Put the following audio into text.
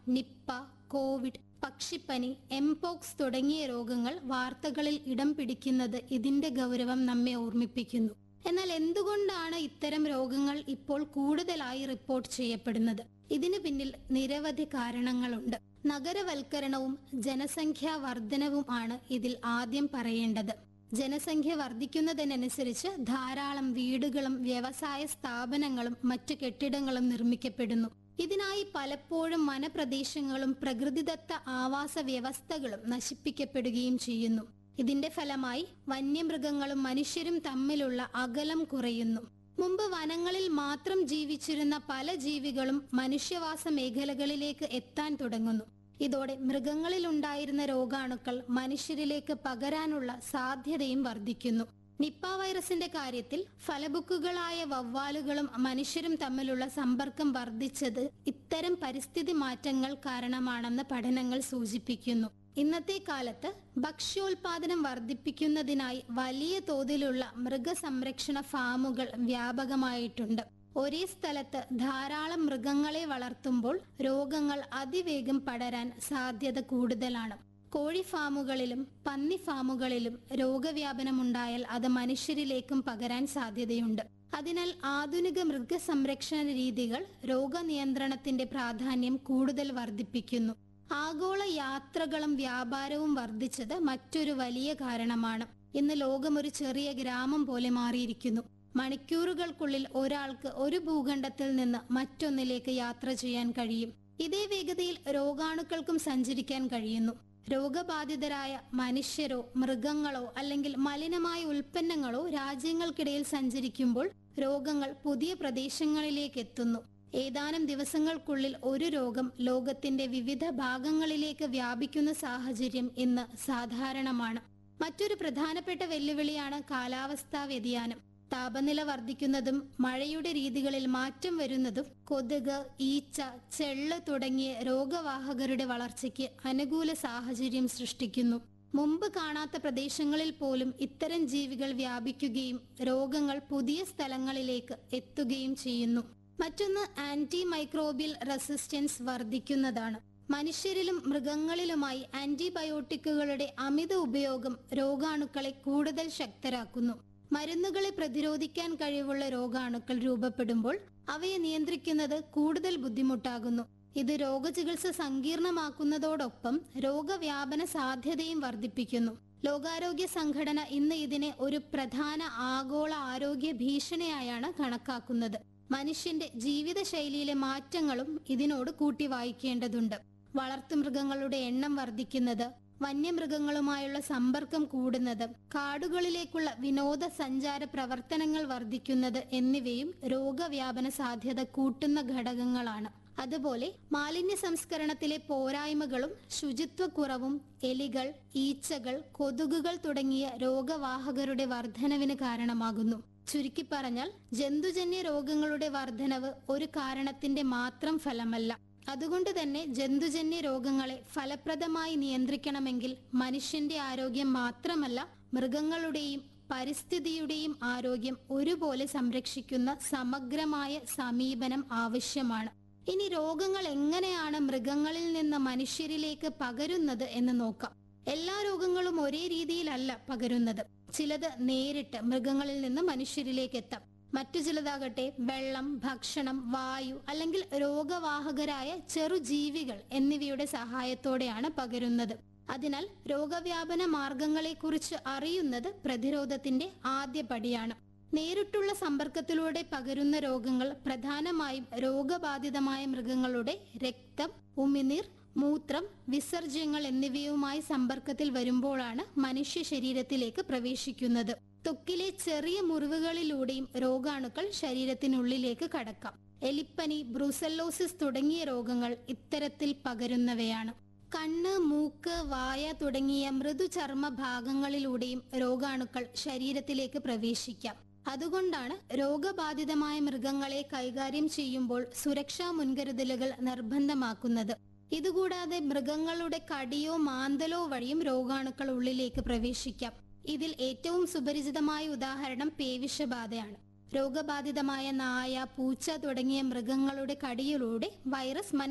Nipah Covid പക്ഷിപ്പനി mpox തുടങ്ങിയ രോഗങ്ങൾ വാർത്തകളിൽ ഇടം പിടിക്കുന്നത് ഇതിന്റെ ഗൗരവം നമ്മെ ഓർമ്മിപ്പിക്കുന്നു എന്നാൽ എന്തുകൊണ്ടാണ് ഇത്തരം രോഗങ്ങൾ ഇപ്പോൾ കൂടുതലായി റിപ്പോർട്ട് ചെയ്യപ്പെടുന്നത് ഇതിനു പിന്നിൽ നിരവധി കാരണങ്ങളുണ്ട് നഗരവൽക്കരണവും ജനസംഖ്യാ വർധനവും ആണ് ഇതിൽ ആദ്യം പറയേണ്ടത് ജനസംഖ്യ വർദ്ധിക്കുന്നതിനനുസരിച്ച് ധാരാളം വീടുകളും വ്യവസായ സ്ഥാപനങ്ങളും മറ്റു കെട്ടിടങ്ങളും നിർമ്മിക്കപ്പെടുന്നു ഇതിനായി പലപ്പോഴും വനപ്രദേശങ്ങളും പ്രകൃതിദത്ത ആവാസ വ്യവസ്ഥകളും നശിപ്പിക്കപ്പെടുകയും ചെയ്യുന്നു ഇതിന്റെ ഫലമായി വന്യമൃഗങ്ങളും മനുഷ്യരും തമ്മിലുള്ള അകലം കുറയുന്നു മുമ്പ് വനങ്ങളിൽ മാത്രം ജീവിച്ചിരുന്ന പല ജീവികളും മനുഷ്യവാസ മേഖലകളിലേക്ക് എത്താൻ തുടങ്ങുന്നു ഇതോടെ മൃഗങ്ങളിൽ ഉണ്ടായിരുന്ന രോഗാണുക്കൾ മനുഷ്യരിലേക്ക് പകരാനുള്ള സാധ്യതയും വർദ്ധിക്കുന്നു നിപ്പ വൈറസിന്റെ കാര്യത്തിൽ ഫലബുക്കുകളായ വവ്വാലുകളും മനുഷ്യരും തമ്മിലുള്ള സമ്പർക്കം വർദ്ധിച്ചത് ഇത്തരം പരിസ്ഥിതി മാറ്റങ്ങൾ കാരണമാണെന്ന് പഠനങ്ങൾ സൂചിപ്പിക്കുന്നു ഇന്നത്തെ കാലത്ത് ഭക്ഷ്യോൽപാദനം വർദ്ധിപ്പിക്കുന്നതിനായി വലിയ തോതിലുള്ള മൃഗസംരക്ഷണ ഫാമുകൾ വ്യാപകമായിട്ടുണ്ട് ഒരേ സ്ഥലത്ത് ധാരാളം മൃഗങ്ങളെ വളർത്തുമ്പോൾ രോഗങ്ങൾ അതിവേഗം പടരാൻ സാധ്യത കൂടുതലാണ് കോഴി ഫാമുകളിലും പന്നി ഫാമുകളിലും രോഗവ്യാപനമുണ്ടായാൽ അത് മനുഷ്യരിലേക്കും പകരാൻ സാധ്യതയുണ്ട് അതിനാൽ ആധുനിക മൃഗസംരക്ഷണ രീതികൾ രോഗനിയന്ത്രണത്തിന്റെ പ്രാധാന്യം കൂടുതൽ വർദ്ധിപ്പിക്കുന്നു ആഗോള യാത്രകളും വ്യാപാരവും വർദ്ധിച്ചത് മറ്റൊരു വലിയ കാരണമാണ് ഇന്ന് ലോകം ഒരു ചെറിയ ഗ്രാമം പോലെ മാറിയിരിക്കുന്നു മണിക്കൂറുകൾക്കുള്ളിൽ ഒരാൾക്ക് ഒരു ഭൂഖണ്ഡത്തിൽ നിന്ന് മറ്റൊന്നിലേക്ക് യാത്ര ചെയ്യാൻ കഴിയും ഇതേ വേഗതയിൽ രോഗാണുക്കൾക്കും സഞ്ചരിക്കാൻ കഴിയുന്നു രോഗബാധിതരായ മനുഷ്യരോ മൃഗങ്ങളോ അല്ലെങ്കിൽ മലിനമായ ഉൽപ്പന്നങ്ങളോ രാജ്യങ്ങൾക്കിടയിൽ സഞ്ചരിക്കുമ്പോൾ രോഗങ്ങൾ പുതിയ പ്രദേശങ്ങളിലേക്ക് എത്തുന്നു ഏതാനും ദിവസങ്ങൾക്കുള്ളിൽ ഒരു രോഗം ലോകത്തിന്റെ വിവിധ ഭാഗങ്ങളിലേക്ക് വ്യാപിക്കുന്ന സാഹചര്യം ഇന്ന് സാധാരണമാണ് മറ്റൊരു പ്രധാനപ്പെട്ട വെല്ലുവിളിയാണ് കാലാവസ്ഥാ വ്യതിയാനം താപനില വർദ്ധിക്കുന്നതും മഴയുടെ രീതികളിൽ മാറ്റം വരുന്നതും കൊതുക് ഈച്ച ചെള്ള് തുടങ്ങിയ രോഗവാഹകരുടെ വളർച്ചയ്ക്ക് അനുകൂല സാഹചര്യം സൃഷ്ടിക്കുന്നു മുമ്പ് കാണാത്ത പ്രദേശങ്ങളിൽ പോലും ഇത്തരം ജീവികൾ വ്യാപിക്കുകയും രോഗങ്ങൾ പുതിയ സ്ഥലങ്ങളിലേക്ക് എത്തുകയും ചെയ്യുന്നു മറ്റൊന്ന് ആന്റി മൈക്രോബിയൽ റെസിസ്റ്റൻസ് വർദ്ധിക്കുന്നതാണ് മനുഷ്യരിലും മൃഗങ്ങളിലുമായി ആന്റിബയോട്ടിക്കുകളുടെ അമിത ഉപയോഗം രോഗാണുക്കളെ കൂടുതൽ ശക്തരാക്കുന്നു മരുന്നുകളെ പ്രതിരോധിക്കാൻ കഴിവുള്ള രോഗാണുക്കൾ രൂപപ്പെടുമ്പോൾ അവയെ നിയന്ത്രിക്കുന്നത് കൂടുതൽ ബുദ്ധിമുട്ടാകുന്നു ഇത് രോഗചികിത്സ സങ്കീർണമാക്കുന്നതോടൊപ്പം രോഗവ്യാപന സാധ്യതയും വർദ്ധിപ്പിക്കുന്നു ലോകാരോഗ്യ സംഘടന ഇന്ന് ഇതിനെ ഒരു പ്രധാന ആഗോള ആരോഗ്യ ഭീഷണിയായാണ് കണക്കാക്കുന്നത് മനുഷ്യന്റെ ജീവിതശൈലിയിലെ മാറ്റങ്ങളും ഇതിനോട് കൂട്ടി വായിക്കേണ്ടതുണ്ട് വളർത്തുമൃഗങ്ങളുടെ എണ്ണം വർദ്ധിക്കുന്നത് വന്യമൃഗങ്ങളുമായുള്ള സമ്പർക്കം കൂടുന്നത് കാടുകളിലേക്കുള്ള വിനോദസഞ്ചാര പ്രവർത്തനങ്ങൾ വർദ്ധിക്കുന്നത് എന്നിവയും രോഗവ്യാപന സാധ്യത കൂട്ടുന്ന ഘടകങ്ങളാണ് അതുപോലെ മാലിന്യ സംസ്കരണത്തിലെ പോരായ്മകളും ശുചിത്വക്കുറവും എലികൾ ഈച്ചകൾ കൊതുകുകൾ തുടങ്ങിയ രോഗവാഹകരുടെ വർധനവിന് കാരണമാകുന്നു ചുരുക്കി പറഞ്ഞാൽ ജന്തുജന്യ രോഗങ്ങളുടെ വർധനവ് ഒരു കാരണത്തിന്റെ മാത്രം ഫലമല്ല അതുകൊണ്ട് തന്നെ ജന്തുജന്യ രോഗങ്ങളെ ഫലപ്രദമായി നിയന്ത്രിക്കണമെങ്കിൽ മനുഷ്യന്റെ ആരോഗ്യം മാത്രമല്ല മൃഗങ്ങളുടെയും പരിസ്ഥിതിയുടെയും ആരോഗ്യം ഒരുപോലെ സംരക്ഷിക്കുന്ന സമഗ്രമായ സമീപനം ആവശ്യമാണ് ഇനി രോഗങ്ങൾ എങ്ങനെയാണ് മൃഗങ്ങളിൽ നിന്ന് മനുഷ്യരിലേക്ക് പകരുന്നത് എന്ന് നോക്കാം എല്ലാ രോഗങ്ങളും ഒരേ രീതിയിലല്ല പകരുന്നത് ചിലത് നേരിട്ട് മൃഗങ്ങളിൽ നിന്ന് മനുഷ്യരിലേക്ക് എത്താം മറ്റു ചിലതാകട്ടെ വെള്ളം ഭക്ഷണം വായു അല്ലെങ്കിൽ രോഗവാഹകരായ ചെറുജീവികൾ എന്നിവയുടെ സഹായത്തോടെയാണ് പകരുന്നത് അതിനാൽ രോഗവ്യാപന മാർഗങ്ങളെക്കുറിച്ച് അറിയുന്നത് പ്രതിരോധത്തിന്റെ ആദ്യ പടിയാണ് നേരിട്ടുള്ള സമ്പർക്കത്തിലൂടെ പകരുന്ന രോഗങ്ങൾ പ്രധാനമായും രോഗബാധിതമായ മൃഗങ്ങളുടെ രക്തം ഉമിനീർ മൂത്രം വിസർജ്യങ്ങൾ എന്നിവയുമായി സമ്പർക്കത്തിൽ വരുമ്പോഴാണ് മനുഷ്യ ശരീരത്തിലേക്ക് പ്രവേശിക്കുന്നത് ത്വക്കിലെ ചെറിയ മുറിവുകളിലൂടെയും രോഗാണുക്കൾ ശരീരത്തിനുള്ളിലേക്ക് കടക്കാം എലിപ്പനി ബ്രൂസല്ലോസിസ് തുടങ്ങിയ രോഗങ്ങൾ ഇത്തരത്തിൽ പകരുന്നവയാണ് കണ്ണ് മൂക്ക് വായ തുടങ്ങിയ മൃദുചർമ്മ ഭാഗങ്ങളിലൂടെയും രോഗാണുക്കൾ ശരീരത്തിലേക്ക് പ്രവേശിക്കാം അതുകൊണ്ടാണ് രോഗബാധിതമായ മൃഗങ്ങളെ കൈകാര്യം ചെയ്യുമ്പോൾ സുരക്ഷാ മുൻകരുതലുകൾ നിർബന്ധമാക്കുന്നത് ഇതുകൂടാതെ മൃഗങ്ങളുടെ കടിയോ മാന്തലോ വഴിയും രോഗാണുക്കൾ ഉള്ളിലേക്ക് പ്രവേശിക്കാം ഇതിൽ ഏറ്റവും സുപരിചിതമായ ഉദാഹരണം പേവിഷബാധയാണ് രോഗബാധിതമായ നായ പൂച്ച തുടങ്ങിയ മൃഗങ്ങളുടെ കടിയിലൂടെ വൈറസ് മനുഷ്യ